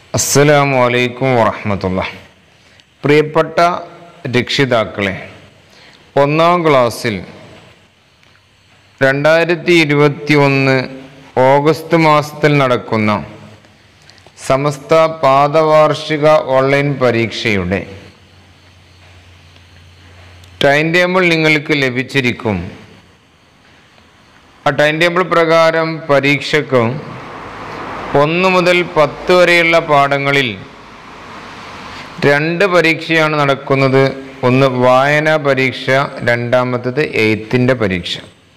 അസ്സലാമു അലൈക്കും വറഹമത്തുള്ള പ്രിയപ്പെട്ട രക്ഷിതാക്കളെ ഒന്നാം ക്ലാസ്സിൽ രണ്ടായിരത്തി ഇരുപത്തി ഒന്ന് ഓഗസ്റ്റ് മാസത്തിൽ നടക്കുന്ന സമസ്ത പാദവാർഷിക ഓൺലൈൻ പരീക്ഷയുടെ ടൈം ടേബിൾ നിങ്ങൾക്ക് ലഭിച്ചിരിക്കും ആ ടൈം ടേബിൾ പ്രകാരം പരീക്ഷയ്ക്കും ഒന്ന് മുതൽ പത്ത് വരെയുള്ള പാഠങ്ങളിൽ രണ്ട് പരീക്ഷയാണ് നടക്കുന്നത് ഒന്ന് വായനാ പരീക്ഷ രണ്ടാമത്തത് എയ്ത്തിൻ്റെ പരീക്ഷ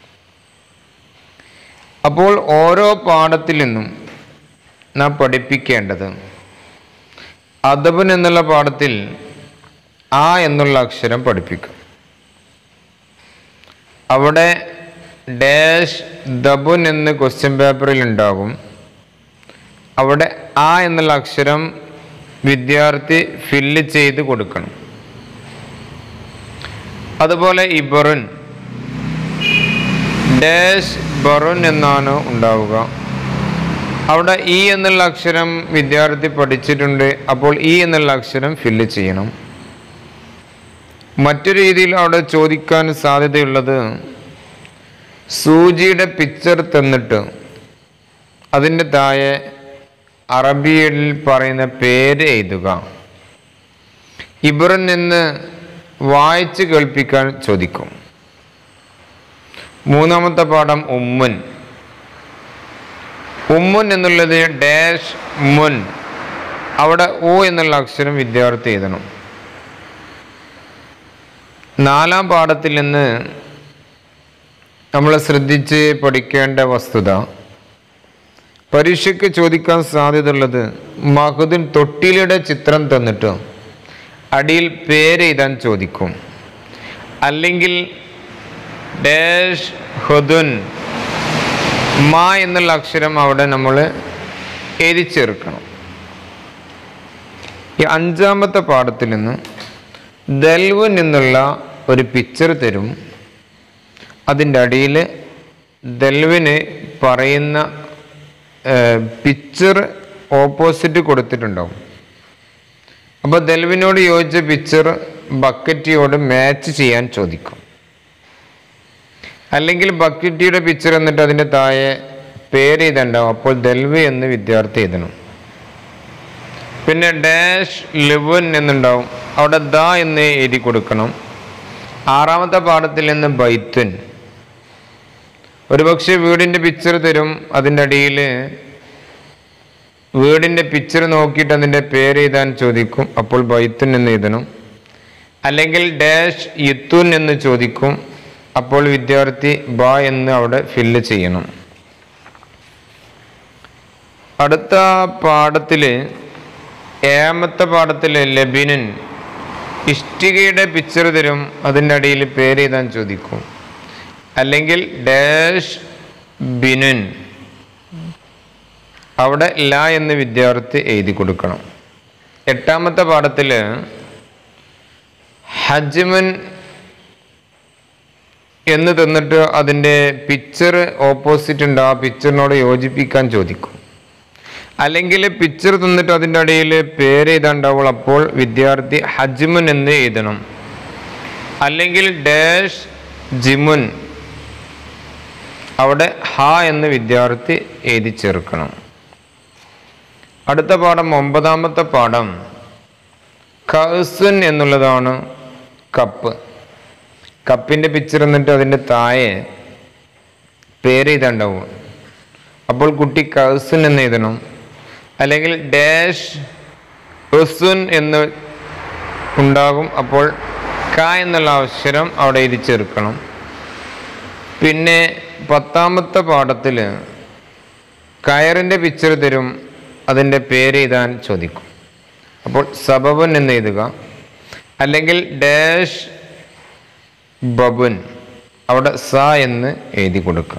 അപ്പോൾ ഓരോ പാഠത്തിൽ നിന്നും നാം പഠിപ്പിക്കേണ്ടത് അദബൻ എന്നുള്ള പാഠത്തിൽ ആ എന്നുള്ള അക്ഷരം പഠിപ്പിക്കും അവിടെ ഡാഷ് ദബുൻ എന്ന് ക്വസ്റ്റ്യൻ പേപ്പറിൽ ഉണ്ടാകും അവിടെ ആ എന്നുള്ള അക്ഷരം വിദ്യാർത്ഥി ഫില്ല് ചെയ്ത് കൊടുക്കണം അതുപോലെ ഇബറുൻ ഡാഷ് ബറുൻ എന്നാണ് ഉണ്ടാവുക അവിടെ ഇ എന്നുള്ള അക്ഷരം വിദ്യാർത്ഥി പഠിച്ചിട്ടുണ്ട് അപ്പോൾ ഇ എന്നുള്ള അക്ഷരം ഫില്ല് ചെയ്യണം മറ്റൊരു രീതിയിൽ അവിടെ ചോദിക്കാൻ സാധ്യതയുള്ളത് സൂചിയുടെ പിക്ചർ തന്നിട്ട് അതിൻ്റെ താഴെ അറബിയിൽ പറയുന്ന പേര് എഴുതുക ഇബ്രൻ നിന്ന് വായിച്ച് കേൾപ്പിക്കാൻ ചോദിക്കും മൂന്നാമത്തെ പാഠം ഉമ്മുൻ ഉമ്മുൻ എന്നുള്ളത് ഡാഷ് മുൻ അവിടെ ഓ എന്നുള്ള അക്ഷരം വിദ്യാർത്ഥി എഴുതണം നാലാം പാഠത്തിൽ നിന്ന് നമ്മൾ ശ്രദ്ധിച്ച് പഠിക്കേണ്ട വസ്തുത പരീക്ഷയ്ക്ക് ചോദിക്കാൻ സാധ്യതയുള്ളത് മഹുദിൻ തൊട്ടിലിയുടെ ചിത്രം തന്നിട്ട് അടിയിൽ പേര് എഴുതാൻ ചോദിക്കും അല്ലെങ്കിൽ ഡാഷ് ഹുദുൻ മാ എന്നുള്ള അക്ഷരം അവിടെ നമ്മൾ എഴുതി ചേർക്കണം ഈ അഞ്ചാമത്തെ പാഠത്തിൽ നിന്ന് ദൽവൻ എന്നുള്ള ഒരു പിക്ചർ തരും അതിൻ്റെ അടിയിൽ ദൽവിന് പറയുന്ന പിക്ചർ ഓപ്പോസിറ്റ് കൊടുത്തിട്ടുണ്ടാവും അപ്പോൾ ദൽവിനോട് യോജിച്ച പിക്ചർ ബക്കറ്റിയോട് മാച്ച് ചെയ്യാൻ ചോദിക്കും അല്ലെങ്കിൽ ബക്കറ്റിയുടെ പിക്ചർ എന്നിട്ട് അതിൻ്റെ താഴെ പേര് എഴുതണ്ടാവും അപ്പോൾ ദൽവി എന്ന് വിദ്യാർത്ഥി എഴുതണം പിന്നെ ഡാഷ് ലിവൻ എന്നുണ്ടാവും അവിടെ ദ എന്ന് എഴുതി കൊടുക്കണം ആറാമത്തെ പാഠത്തിൽ നിന്ന് ബൈത്തുൻ ഒരുപക്ഷെ വീടിൻ്റെ പിക്ചർ തരും അതിൻ്റെ അടിയിൽ വീടിൻ്റെ പിക്ചർ നോക്കിയിട്ട് അതിൻ്റെ പേര് എഴുതാൻ ചോദിക്കും അപ്പോൾ ബൈത്തുൻ എന്ന് എഴുതണം അല്ലെങ്കിൽ ഡാഷ് യുത്തുൻ എന്ന് ചോദിക്കും അപ്പോൾ വിദ്യാർത്ഥി ബ എന്ന് അവിടെ ഫില്ല് ചെയ്യണം അടുത്ത പാഠത്തിൽ ഏമത്തെ പാഠത്തിൽ ലബിനൻ ഇഷ്ടികയുടെ പിക്ചർ തരും അതിൻ്റെ അടിയിൽ പേര് എഴുതാൻ ചോദിക്കും അല്ലെങ്കിൽ ഡാഷ് ബിനുൻ അവിടെ ല എന്ന് വിദ്യാർത്ഥി എഴുതി കൊടുക്കണം എട്ടാമത്തെ പാഠത്തിൽ ഹജ്മൻ എന്ന് തന്നിട്ട് അതിൻ്റെ പിക്ചർ ഓപ്പോസിറ്റ് ഉണ്ട് ആ പിക്ചറിനോട് യോജിപ്പിക്കാൻ ചോദിക്കും അല്ലെങ്കിൽ പിക്ചർ തന്നിട്ട് അതിൻ്റെ അടിയിൽ പേര് എഴുതാണ്ടാവുള്ളൂ അപ്പോൾ വിദ്യാർത്ഥി ഹജ്മുൻ എന്ന് എഴുതണം അല്ലെങ്കിൽ ഡാഷ് ജിമുൻ അവിടെ ഹ എന്ന് വിദ്യാർത്ഥി എഴുതി ചേർക്കണം അടുത്ത പാഠം ഒമ്പതാമത്തെ പാഠം കൗസുൻ എന്നുള്ളതാണ് കപ്പ് കപ്പിൻ്റെ പിക്ചർ എന്നിട്ട് അതിൻ്റെ താഴെ പേര് എഴുതാണ്ടാവും അപ്പോൾ കുട്ടി കൗസുൻ എന്ന് എഴുതണം അല്ലെങ്കിൽ ഡാഷ് ഉസുൻ എന്ന് ഉണ്ടാകും അപ്പോൾ ക എന്നുള്ള അക്ഷരം അവിടെ എഴുതി ചേർക്കണം പിന്നെ പത്താമത്തെ പാഠത്തിൽ കയറിൻ്റെ പിക്ചർ തരും അതിൻ്റെ പേര് എഴുതാൻ ചോദിക്കും അപ്പോൾ സബബൻ എന്ന് എഴുതുക അല്ലെങ്കിൽ ഡാഷ് ബബുൻ അവിടെ സ എന്ന് എഴുതി കൊടുക്കുക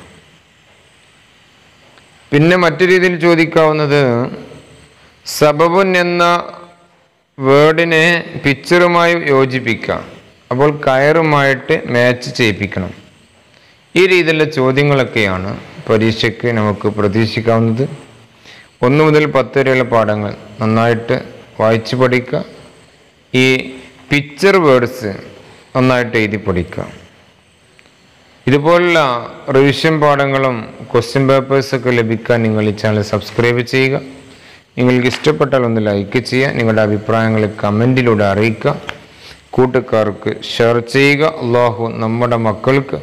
പിന്നെ മറ്റു രീതിയിൽ ചോദിക്കാവുന്നത് സബബുൻ എന്ന വേർഡിനെ പിക്ചറുമായി യോജിപ്പിക്കുക അപ്പോൾ കയറുമായിട്ട് മാച്ച് ചെയ്യിപ്പിക്കണം ഈ രീതിയിലുള്ള ചോദ്യങ്ങളൊക്കെയാണ് പരീക്ഷയ്ക്ക് നമുക്ക് പ്രതീക്ഷിക്കാവുന്നത് ഒന്ന് മുതൽ പത്ത് വരെയുള്ള പാഠങ്ങൾ നന്നായിട്ട് വായിച്ച് പഠിക്കുക ഈ പിക്ചർ വേർഡ്സ് നന്നായിട്ട് എഴുതി പഠിക്കുക ഇതുപോലുള്ള റിവിഷൻ പാഠങ്ങളും ക്വസ്റ്റ്യൻ പേപ്പേഴ്സൊക്കെ ലഭിക്കാൻ നിങ്ങൾ ഈ ചാനൽ സബ്സ്ക്രൈബ് ചെയ്യുക നിങ്ങൾക്ക് ഇഷ്ടപ്പെട്ടാൽ ഒന്ന് ലൈക്ക് ചെയ്യുക നിങ്ങളുടെ അഭിപ്രായങ്ങൾ കമൻറ്റിലൂടെ അറിയിക്കുക കൂട്ടുകാർക്ക് ഷെയർ ചെയ്യുക അള്ളാഹു നമ്മുടെ മക്കൾക്ക്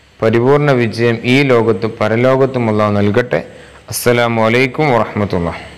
പരിപൂർണ വിജയം ഈ ലോകത്തും പരലോകത്തും അള്ളാഹു നൽകട്ടെ അസ്സലാമു അലൈക്കും വറഹമത്തുള്ള